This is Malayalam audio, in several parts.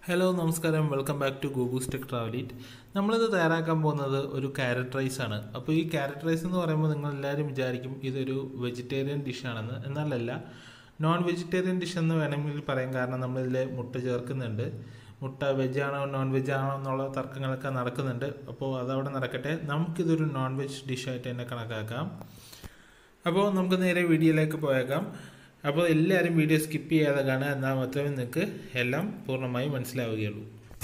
ഹലോ നമസ്കാരം വെൽക്കം ബാക്ക് ടു ഗൂഗൂസ് ടെക് ട്രാവലീറ്റ് നമ്മളിത് തയ്യാറാക്കാൻ പോകുന്നത് ഒരു ക്യാരറ്റ് റൈസ് ആണ് അപ്പോൾ ഈ ക്യാരറ്റ് റൈസ് എന്ന് പറയുമ്പോൾ നിങ്ങൾ എല്ലാവരും വിചാരിക്കും ഇതൊരു വെജിറ്റേറിയൻ ഡിഷാണെന്ന് എന്നാലല്ല നോൺ വെജിറ്റേറിയൻ ഡിഷ് എന്ന് വേണമെങ്കിൽ പറയാം കാരണം നമ്മളിതിൽ മുട്ട ചേർക്കുന്നുണ്ട് മുട്ട വെജ് ആണോ നോൺ വെജ് ആണോ എന്നുള്ള തർക്കങ്ങളൊക്കെ നടക്കുന്നുണ്ട് അപ്പോൾ അതവിടെ നടക്കട്ടെ നമുക്കിതൊരു നോൺ വെജ് ഡിഷായിട്ട് തന്നെ കണക്കാക്കാം അപ്പോൾ നമുക്ക് നേരെ വീഡിയോയിലേക്ക് പോയേക്കാം അപ്പോൾ എല്ലാവരും വീഡിയോ സ്കിപ്പ് ചെയ്യാതെ കാണുക എന്നാൽ മാത്രമേ നിങ്ങൾക്ക് എല്ലാം പൂർണ്ണമായും മനസ്സിലാവുകയുള്ളൂ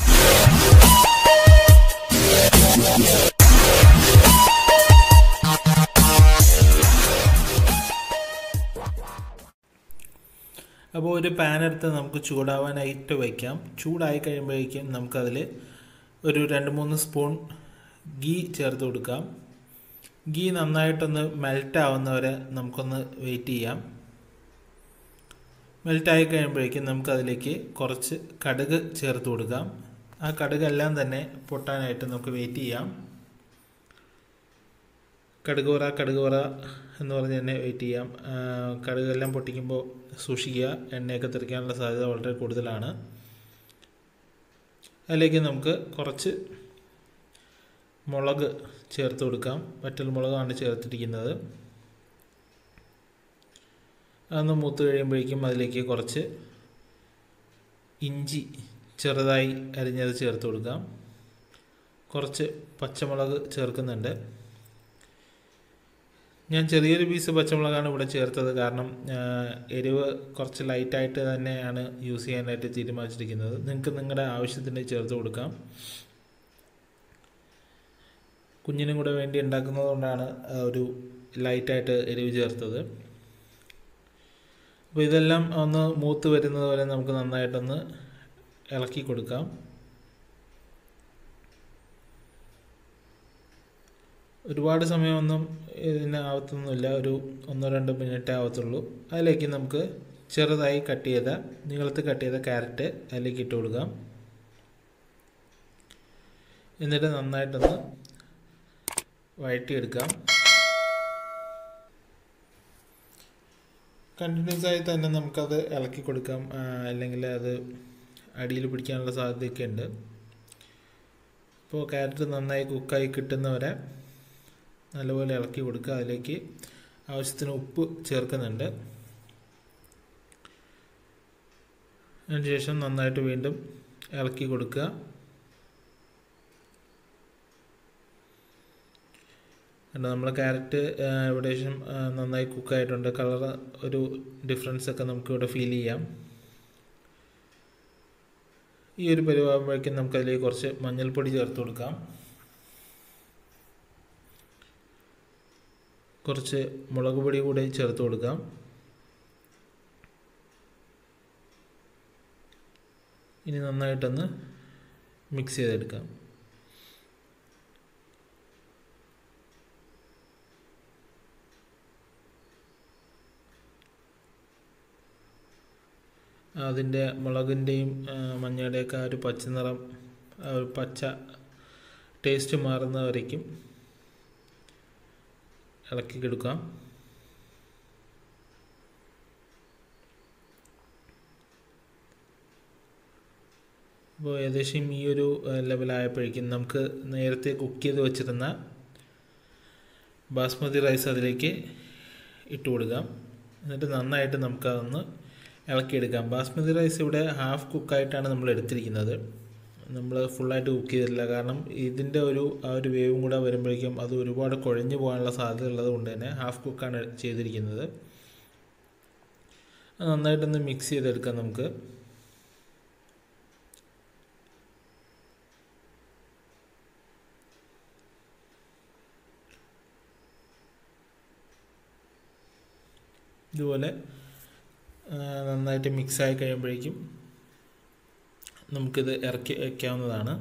അപ്പോൾ ഒരു പാൻ എടുത്ത് നമുക്ക് ചൂടാവാനായിട്ട് വയ്ക്കാം ചൂടായി കഴിയുമ്പോഴേക്കും നമുക്കതിൽ ഒരു രണ്ട് മൂന്ന് സ്പൂൺ ഗീ ചേർത്ത് കൊടുക്കാം ഗീ നന്നായിട്ടൊന്ന് മെൽറ്റ് ആവുന്നവരെ നമുക്കൊന്ന് വെയിറ്റ് ചെയ്യാം മെൽറ്റായി കഴിയുമ്പോഴേക്കും നമുക്കതിലേക്ക് കുറച്ച് കടുക് ചേർത്ത് കൊടുക്കാം ആ കടുകെല്ലാം തന്നെ പൊട്ടാനായിട്ട് നമുക്ക് വെയിറ്റ് ചെയ്യാം കടുക് പറ കടുക് പറ എന്ന് പറഞ്ഞ് തന്നെ വെയിറ്റ് ചെയ്യാം കടുകെല്ലാം പൊട്ടിക്കുമ്പോൾ സൂക്ഷിക്കുക എണ്ണയൊക്കെ തെറിക്കാനുള്ള സാധ്യത വളരെ കൂടുതലാണ് അതിലേക്ക് നമുക്ക് കുറച്ച് മുളക് ചേർത്ത് കൊടുക്കാം വറ്റൽ മുളകാണ് ചേർത്തിരിക്കുന്നത് അതൊന്ന് മൂത്ത് കഴിയുമ്പോഴേക്കും അതിലേക്ക് കുറച്ച് ഇഞ്ചി ചെറുതായി അരിഞ്ഞത് ചേർത്ത് കൊടുക്കാം കുറച്ച് പച്ചമുളക് ചേർക്കുന്നുണ്ട് ഞാൻ ചെറിയൊരു പീസ് പച്ചമുളകാണ് ഇവിടെ ചേർത്തത് കാരണം എരിവ് കുറച്ച് ലൈറ്റായിട്ട് തന്നെയാണ് യൂസ് ചെയ്യാനായിട്ട് തീരുമാനിച്ചിരിക്കുന്നത് നിങ്ങൾക്ക് നിങ്ങളുടെ ആവശ്യത്തിന് ചേർത്ത് കൊടുക്കാം കുഞ്ഞിനും കൂടെ വേണ്ടി ഉണ്ടാക്കുന്നത് കൊണ്ടാണ് ഒരു ലൈറ്റായിട്ട് എരിവ് ചേർത്തത് അപ്പോൾ ഇതെല്ലാം ഒന്ന് മൂത്ത് വരുന്നത് വരെ നമുക്ക് നന്നായിട്ടൊന്ന് ഇളക്കി കൊടുക്കാം ഒരുപാട് സമയമൊന്നും ഇതിന് ആവത്തൊന്നുമില്ല ഒരു ഒന്നോ രണ്ടോ മിനിറ്റ് ആവത്തുള്ളൂ അതിലേക്ക് നമുക്ക് ചെറുതായി കട്ട് ചെയ്ത നീളത്തിൽ കട്ട് ചെയ്ത ക്യാരറ്റ് അതിലേക്ക് ഇട്ട് കൊടുക്കാം എന്നിട്ട് നന്നായിട്ടൊന്ന് വഴറ്റിയെടുക്കാം കണ്ടിന്യൂസ് ആയി തന്നെ നമുക്കത് ഇളക്കി കൊടുക്കാം അല്ലെങ്കിൽ അത് അടിയിൽ പിടിക്കാനുള്ള സാധ്യതയൊക്കെ ഉണ്ട് അപ്പോൾ ക്യാരറ്റ് നന്നായി കുക്കായി കിട്ടുന്നവരെ നല്ലപോലെ ഇളക്കി കൊടുക്കുക അതിലേക്ക് ആവശ്യത്തിന് ഉപ്പ് ചേർക്കുന്നുണ്ട് അതിനുശേഷം നന്നായിട്ട് വീണ്ടും ഇളക്കി കൊടുക്കുക കണ്ടോ നമ്മൾ ക്യാരറ്റ് ഏകദേശം നന്നായി കുക്കായിട്ടുണ്ട് കളർ ഒരു ഡിഫറൻസ് ഒക്കെ നമുക്ക് ഇവിടെ ഫീൽ ചെയ്യാം ഈ ഒരു പരിവാകുമ്പോഴേക്കും നമുക്കതിലേക്ക് കുറച്ച് മഞ്ഞൾപ്പൊടി ചേർത്ത് കൊടുക്കാം കുറച്ച് മുളക് പൊടി കൂടി ചേർത്ത് കൊടുക്കാം ഇനി നന്നായിട്ടൊന്ന് മിക്സ് ചെയ്തെടുക്കാം അതിൻ്റെ മുളകിൻ്റെയും മഞ്ഞയുടെയൊക്കെ ആ ഒരു പച്ച നിറം ആ ഒരു പച്ച ടേസ്റ്റ് മാറുന്ന വരയ്ക്കും ഇളക്കി കൊടുക്കാം അപ്പോൾ ഏകദേശം ഈ ഒരു ലെവലായപ്പോഴേക്കും നമുക്ക് നേരത്തെ കുക്ക് ചെയ്ത് വെച്ചിരുന്ന ബാസ്മതി റൈസ് അതിലേക്ക് ഇട്ട് കൊടുക്കാം എന്നിട്ട് നന്നായിട്ട് നമുക്കതൊന്ന് ഇളക്കിയെടുക്കാം ബാസ്മതി റൈസ് ഇവിടെ ഹാഫ് കുക്കായിട്ടാണ് നമ്മൾ എടുത്തിരിക്കുന്നത് നമ്മൾ ഫുള്ളായിട്ട് കുക്ക് ചെയ്തിട്ടില്ല കാരണം ഇതിൻ്റെ ഒരു ആ ഒരു വേവും കൂടെ വരുമ്പോഴേക്കും അത് ഒരുപാട് കുഴഞ്ഞു പോകാനുള്ള സാധ്യത ഉള്ളത് കൊണ്ട് തന്നെ ഹാഫ് കുക്കാണ് ചെയ്തിരിക്കുന്നത് അത് നന്നായിട്ടൊന്ന് മിക്സ് ചെയ്തെടുക്കാം നമുക്ക് ഇതുപോലെ നന്നായിട്ട് മിക്സായി കഴിയുമ്പോഴേക്കും നമുക്കിത് ഇറക്കി വയ്ക്കാവുന്നതാണ്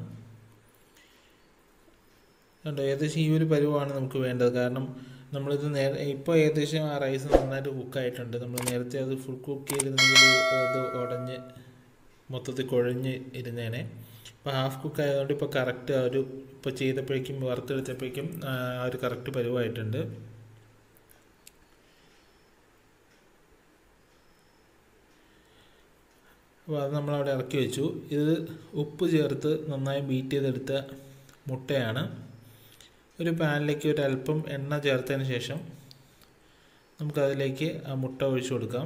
കണ്ടോ ഏകദേശം ഈ ഒരു പരുവമാണ് നമുക്ക് വേണ്ടത് കാരണം നമ്മളിത് നേരെ ഇപ്പോൾ ഏകദേശം ആ റൈസ് നന്നായിട്ട് കുക്കായിട്ടുണ്ട് നമ്മൾ നേരത്തെ അത് ഫുൾ കുക്ക് ചെയ്തിരുന്നെങ്കിൽ അത് ഉടഞ്ഞ് മൊത്തത്തിൽ കുഴഞ്ഞ് ഇരുന്നേനെ ഇപ്പോൾ ഹാഫ് കുക്ക് ആയതുകൊണ്ട് ഇപ്പോൾ കറക്റ്റ് ആ ഒരു ഇപ്പോൾ ചെയ്തപ്പോഴേക്കും വറുത്തെടുത്തപ്പോഴേക്കും ആ ഒരു കറക്റ്റ് പരുവായിട്ടുണ്ട് അപ്പോൾ അത് നമ്മളവിടെ ഇറക്കി വെച്ചു ഇത് ഉപ്പ് ചേർത്ത് നന്നായി ബീറ്റ് ചെയ്തെടുത്ത മുട്ടയാണ് ഒരു പാനിലേക്ക് ഒരു അല്പം എണ്ണ ചേർത്തതിന് ശേഷം നമുക്കതിലേക്ക് ആ മുട്ട ഒഴിച്ചു കൊടുക്കാം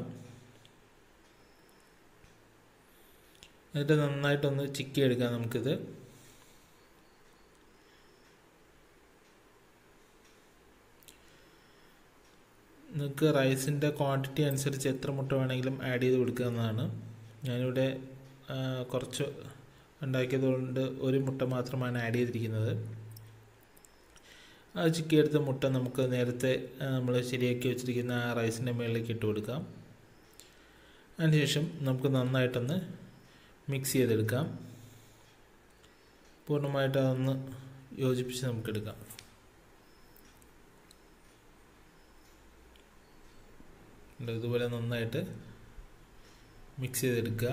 എന്നിട്ട് നന്നായിട്ടൊന്ന് ചിക്കി എടുക്കാം നമുക്കിത് നിങ്ങൾക്ക് റൈസിൻ്റെ ക്വാണ്ടിറ്റി അനുസരിച്ച് എത്ര മുട്ട വേണമെങ്കിലും ആഡ് ചെയ്ത് കൊടുക്കാവുന്നതാണ് ഞാനിവിടെ കുറച്ച് ഉണ്ടാക്കിയതുകൊണ്ട് ഒരു മുട്ട മാത്രമാണ് ആഡ് ചെയ്തിരിക്കുന്നത് ആ ചിക്കിയെടുത്ത മുട്ട നമുക്ക് നേരത്തെ നമ്മൾ ശരിയാക്കി വെച്ചിരിക്കുന്ന ആ റൈസിൻ്റെ മുകളിലേക്ക് ഇട്ട് കൊടുക്കാം അതിനുശേഷം നമുക്ക് നന്നായിട്ടൊന്ന് മിക്സ് ചെയ്തെടുക്കാം പൂർണ്ണമായിട്ട് അതൊന്ന് യോജിപ്പിച്ച് നമുക്കെടുക്കാം ഇതുപോലെ നന്നായിട്ട് മിക്സ് ചെയ്തെടുക്കുക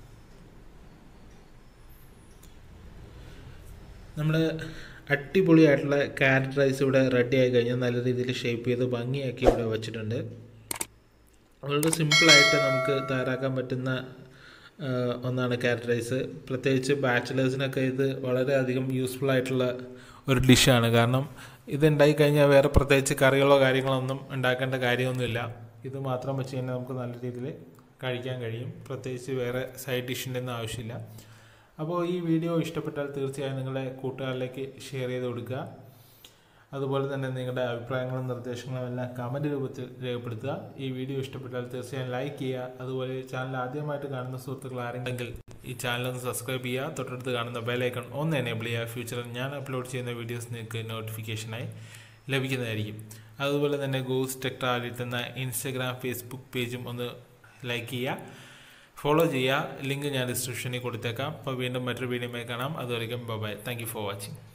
നമ്മുടെ അടിപൊളിയായിട്ടുള്ള ക്യാരറ്റ് റൈസ് ഇവിടെ റെഡി ആയി കഴിഞ്ഞാൽ നല്ല രീതിയിൽ ഷേപ്പ് ചെയ്ത് ഭംഗിയാക്കി ഇവിടെ വെച്ചിട്ടുണ്ട് വളരെ സിമ്പിളായിട്ട് നമുക്ക് തയ്യാറാക്കാൻ പറ്റുന്ന ഒന്നാണ് ക്യാരറ്റ് റൈസ് പ്രത്യേകിച്ച് ബാച്ചിലേഴ്സിനൊക്കെ ഇത് വളരെയധികം യൂസ്ഫുൾ ആയിട്ടുള്ള ഒരു ഡിഷാണ് കാരണം ഇത് ഉണ്ടായി കഴിഞ്ഞാൽ വേറെ പ്രത്യേകിച്ച് കറികളോ കാര്യങ്ങളോ ഒന്നും ഉണ്ടാക്കേണ്ട കാര്യമൊന്നുമില്ല ഇത് മാത്രം വെച്ച് കഴിഞ്ഞാൽ നമുക്ക് നല്ല രീതിയിൽ കഴിക്കാൻ കഴിയും പ്രത്യേകിച്ച് വേറെ സൈഡ് ഡിഷിൻ്റെ ഒന്നും ആവശ്യമില്ല അപ്പോൾ ഈ വീഡിയോ ഇഷ്ടപ്പെട്ടാൽ തീർച്ചയായും നിങ്ങളുടെ കൂട്ടുകാരിലേക്ക് ഷെയർ ചെയ്ത് കൊടുക്കുക അതുപോലെ തന്നെ നിങ്ങളുടെ അഭിപ്രായങ്ങളും നിർദ്ദേശങ്ങളും എല്ലാം കമൻറ്റ് രൂപത്തിൽ രേഖപ്പെടുത്തുക ഈ വീഡിയോ ഇഷ്ടപ്പെട്ടാൽ തീർച്ചയായും ലൈക്ക് ചെയ്യുക അതുപോലെ ചാനൽ ആദ്യമായിട്ട് കാണുന്ന സുഹൃത്തുക്കൾ ആരെങ്കിലും ഈ ചാനൽ ഒന്ന് സബ്സ്ക്രൈബ് ചെയ്യുക തൊട്ടടുത്ത് കാണുന്ന ബെലൈക്കൺ ഒന്ന് എനേബിൾ ചെയ്യുക ഫ്യൂച്ചറിൽ ഞാൻ അപ്ലോഡ് ചെയ്യുന്ന വീഡിയോസ് നിങ്ങൾക്ക് നോട്ടിഫിക്കേഷനായി ലഭിക്കുന്നതായിരിക്കും അതുപോലെ തന്നെ ഗൂസ് ടെക്ട്രാലിറ്റ് എന്ന ഇൻസ്റ്റഗ്രാം ഫേസ്ബുക്ക് പേജും ഒന്ന് ലൈക്ക് ചെയ്യുക ഫോളോ ചെയ്യുക ലിങ്ക് ഞാൻ ഡിസ്ക്രിപ്ഷനിൽ കൊടുത്തേക്കാം അപ്പോൾ വീണ്ടും മറ്റൊരു വീഡിയോമായി കാണാം അതുവരെയും bye thank you for watching